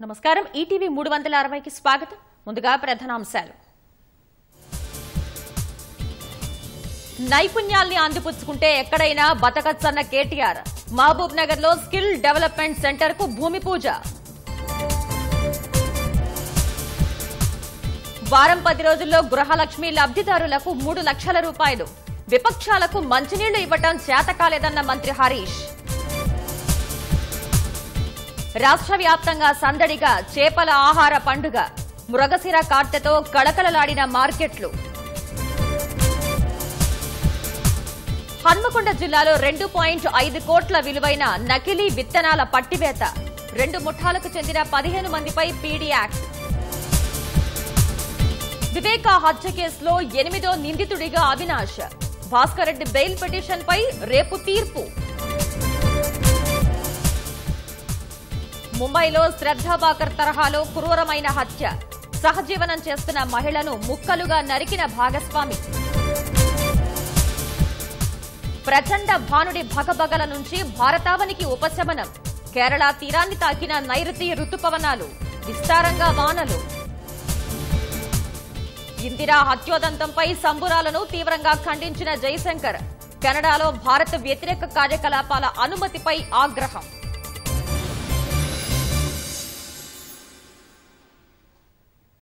నమస్కారం ఈటీవీ మూడు వందల అరవైకి స్వాగతం ముందుగా ప్రధానాంశాలు నైపుణ్యాల్ని అందిపుచ్చుకుంటే ఎక్కడైనా బతకచ్చన్న కేటీఆర్ మహబూబ్ నగర్ లో స్కిల్ డెవలప్మెంట్ సెంటర్ కు భూమి పూజ వారం పది రోజుల్లో గృహలక్ష్మి లబ్ధిదారులకు మూడు లక్షల రూపాయలు విపక్షాలకు మంచినీళ్లు ఇవ్వటం చేతకాలేదన్న మంత్రి హరీష్ రాష్ట్ర వ్యాప్తంగా సందడిగా చేపల ఆహార పండుగ మృగశిర కార్తెతో కళకళలాడిన మార్కెట్లు హన్మకొండ జిల్లాలో రెండు పాయింట్ ఐదు కోట్ల విలువైన నకిలీ విత్తనాల పట్టివేత రెండు ముఠాలకు చెందిన పదిహేను మందిపై పీడీ యాక్ట్ వివేక హత్య కేసులో ఎనిమిదో నిందితుడిగా అవినాష్ భాస్కర్ రెడ్డి బెయిల్ పిటిషన్ పై రేపు తీర్పు ముంబైలో శ్రద్ధాబాకర్ తరహాలో క్రూరమైన హత్య సహజీవనం చేస్తున్న మహిళను ముక్కలుగా నరికిన భాగస్వామి ప్రచండ భానుడి భగభగల నుంచి భారతావనికి ఉపశమనం కేరళ తీరాన్ని తాకిన నైరుతి రుతుపవనాలు విస్తారంగా వానలు ఇందిరా హత్యోదంతంపై సంబురాలను తీవ్రంగా ఖండించిన జైశంకర్ కెనడాలో భారత్ వ్యతిరేక కార్యకలాపాల అనుమతిపై ఆగ్రహం